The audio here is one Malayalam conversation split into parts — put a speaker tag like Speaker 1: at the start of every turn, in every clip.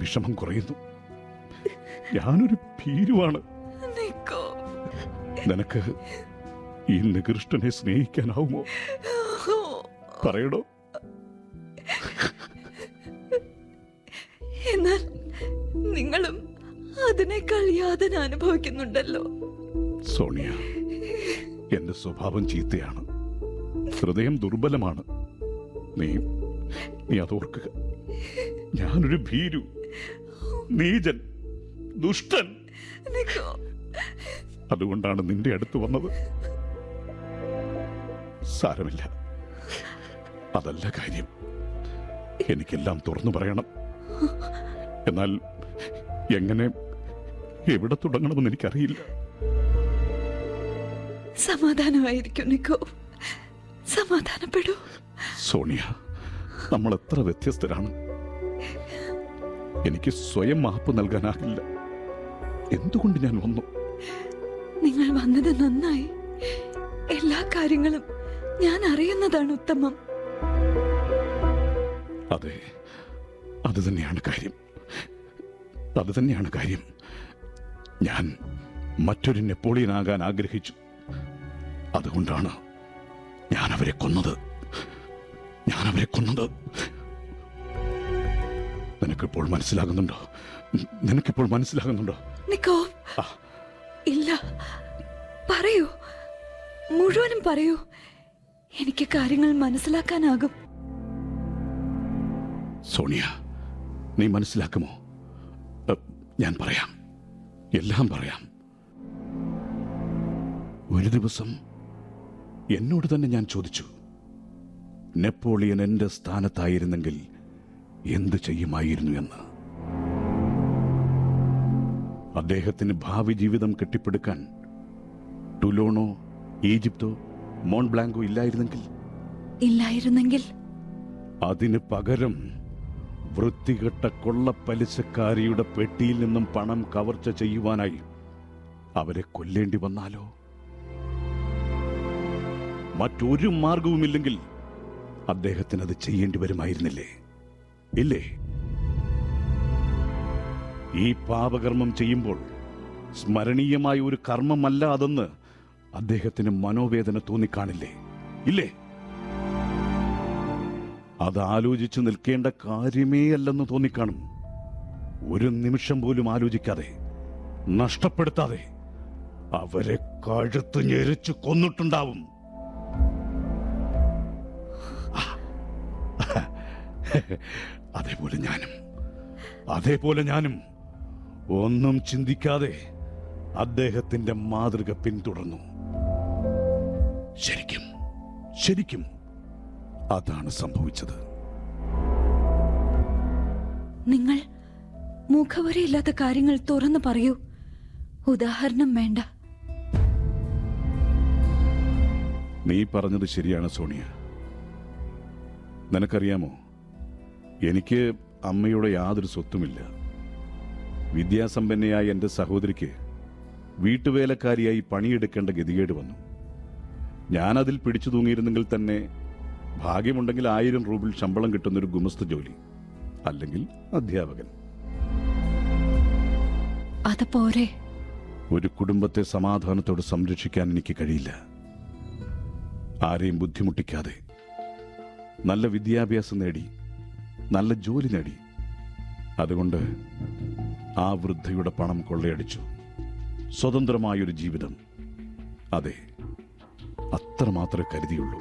Speaker 1: വിഷമം കുറയുന്നു ഞാനൊരു ഭീരുവാണ്
Speaker 2: നിക്കോ
Speaker 1: നിനക്ക് ഈ നികൃഷ്ടനെ സ്നേഹിക്കാനാവുമോ പറയടോ
Speaker 2: എന്നാൽ നിങ്ങളും അതിനേക്കാൾ യാതന അനുഭവിക്കുന്നുണ്ടല്ലോ
Speaker 1: സോണിയ എന്റെ സ്വഭാവം ചീത്തയാണ് ഹൃദയം ദുർബലമാണ് നീ നീ അതോർക്കുക ഞാനൊരു ഭീരു നീചൻ ദുഷ്ടൻ
Speaker 2: നിക്കോ
Speaker 1: അതുകൊണ്ടാണ് നിന്റെ അടുത്ത് വന്നത് സാരമില്ല അതല്ല കാര്യം എനിക്കെല്ലാം തുറന്നു പറയണം എന്നാൽ എങ്ങനെ എവിടെ തുടങ്ങണമെന്ന് എനിക്കറിയില്ല
Speaker 2: സമാധാനമായിരിക്കും നിക്കോ സമാധാനപ്പെടൂ
Speaker 1: സോണിയ നമ്മൾ എത്ര വ്യത്യസ്തരാണ് എനിക്ക് സ്വയം മാപ്പ് നൽകാനാകില്ല എന്തുകൊണ്ട് ഞാൻ വന്നു
Speaker 2: നിങ്ങൾ വന്നത് നന്നായി എല്ലാ കാര്യങ്ങളും ഞാൻ അറിയുന്നതാണ് ഉത്തമം
Speaker 1: അതെ അത് തന്നെയാണ് കാര്യം അത് തന്നെയാണ് കാര്യം ഞാൻ മറ്റൊരു നെപ്പോളിയൻ ആകാൻ ആഗ്രഹിച്ചു അതുകൊണ്ടാണ് ഞാൻ അവരെ കൊന്നത് ഞാൻ അവരെ കൊന്നത് നിനക്കിപ്പോൾ മനസ്സിലാകുന്നുണ്ടോ നിനക്കിപ്പോൾ മനസ്സിലാകുന്നുണ്ടോ
Speaker 2: നിക്കോ
Speaker 1: ആ.
Speaker 2: ഇല്ല പറയൂ മുഴുവനും പറയൂ എനിക്ക് കാര്യങ്ങൾ മനസ്സിലാക്കാനാകും
Speaker 1: സോണിയ നീ മനസ്സിലാക്കുമോ എ, ഞാൻ പറയാം എല്ലാം പറയാം ഒരു ദിവസം എന്നോട് തന്നെ ഞാൻ ചോദിച്ചു നെപ്പോളിയൻ എന്റെ സ്ഥാനത്തായിരുന്നെങ്കിൽ എന്ത് ചെയ്യുമായിരുന്നു എന്ന് അദ്ദേഹത്തിന് ഭാവി ജീവിതം കെട്ടിപ്പടുക്കാൻ ടുലോണോ ഈജിപ്തോ മോൺബ്ലാങ്കോ ഇല്ലായിരുന്നെങ്കിൽ
Speaker 2: ഇല്ലായിരുന്നെങ്കിൽ
Speaker 1: അതിന് പകരം വൃത്തികെട്ട കൊള്ളപ്പലിശക്കാരിയുടെ പെട്ടിയിൽ നിന്നും പണം കവർച്ച ചെയ്യുവാനായി അവരെ കൊല്ലേണ്ടി വന്നാലോ മറ്റൊരു മാർഗവുമില്ലെങ്കിൽ അദ്ദേഹത്തിന് അത് ചെയ്യേണ്ടി വരുമായിരുന്നില്ലേ ഇല്ലേ ഈ പാപകർമ്മം ചെയ്യുമ്പോൾ സ്മരണീയമായ ഒരു കർമ്മമല്ല അതെന്ന് അദ്ദേഹത്തിന് മനോവേദന തോന്നിക്കാണില്ലേ ഇല്ലേ അത് ആലോചിച്ചു നിൽക്കേണ്ട കാര്യമേ അല്ലെന്ന് തോന്നിക്കാണും ഒരു നിമിഷം പോലും ആലോചിക്കാതെ നഷ്ടപ്പെടുത്താതെ അവരെ കഴുത്ത് ഞെരിച്ചു കൊന്നിട്ടുണ്ടാവും ആ. അതേപോലെ ഞാനും അതേപോലെ ഞാനും ഒന്നും ചിന്തിക്കാതെ അദ്ദേഹത്തിന്റെ മാതൃക പിന്തുടർന്നു ശരിക്കും ശരിക്കും അതാണ് സംഭവിച്ചത്
Speaker 2: നിങ്ങൾ മുഖവരയില്ലാത്ത കാര്യങ്ങൾ തുറന്നു പറയൂ ഉദാഹരണം വേണ്ട
Speaker 1: നീ പറഞ്ഞത് ശരിയാണ് സോണിയ നിനക്കറിയാമോ എനിക്ക് അമ്മയുടെ യാതൊരു സ്വത്തുമില്ല വിദ്യാസമ്പന്നയായ എൻ്റെ സഹോദരിക്ക് വീട്ടുവേലക്കാരിയായി പണിയെടുക്കേണ്ട ഗതികേട് വന്നു ഞാനതിൽ പിടിച്ചു തൂങ്ങിയിരുന്നെങ്കിൽ തന്നെ ഭാഗ്യമുണ്ടെങ്കിൽ ആയിരം റൂബിൾ ശമ്പളം കിട്ടുന്നൊരു ഗുമസ്ത ജോലി അല്ലെങ്കിൽ അധ്യാപകൻ
Speaker 2: അത് പോരെ
Speaker 1: ഒരു കുടുംബത്തെ സമാധാനത്തോടെ സംരക്ഷിക്കാൻ എനിക്ക് കഴിയില്ല ആരെയും ബുദ്ധിമുട്ടിക്കാതെ നല്ല വിദ്യാഭ്യാസം നേടി നല്ല ജോലി നേടി അതുകൊണ്ട് ആ വൃദ്ധയുടെ പണം കൊള്ളയടിച്ചു സ്വതന്ത്രമായൊരു ജീവിതം അതെ അത്രമാത്രമേ കരുതിയുള്ളൂ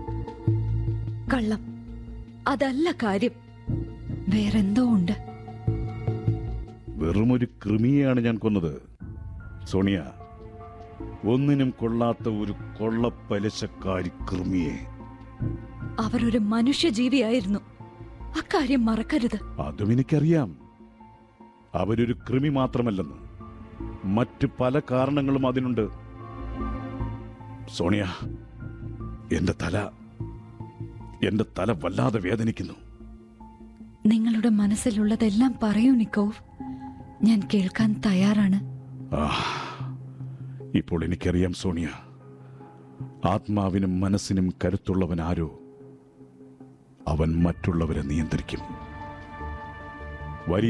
Speaker 2: കള്ളം അതല്ല കാര്യം വേറെന്തോ ഉണ്ട്
Speaker 1: വെറുമൊരു കൃമിയെയാണ് ഞാൻ കൊന്നത് സോണിയ ഒന്നിനും കൊള്ളാത്ത ഒരു കൊള്ളപ്പലിശക്കാരി കൃമിയെ
Speaker 2: അവരൊരു മനുഷ്യജീവിയായിരുന്നു അക്കാര്യം മറക്കരുത്
Speaker 1: അതും എനിക്കറിയാം അവരൊരു കൃമി മാത്രമല്ലെന്ന് മറ്റ് പല കാരണങ്ങളും അതിനുണ്ട് സോണിയ എന്റെ തല എന്റെ തല വല്ലാതെ വേദനിക്കുന്നു
Speaker 2: നിങ്ങളുടെ മനസ്സിലുള്ളതെല്ലാം പറയൂ നിക്കോവ് ഞാൻ കേൾക്കാൻ തയ്യാറാണ്
Speaker 1: ആ ഇപ്പോൾ എനിക്കറിയാം സോണിയ ആത്മാവിനും മനസ്സിനും കരുത്തുള്ളവൻ ആരോ അവൻ മറ്റുള്ളവരെ നിയന്ത്രിക്കും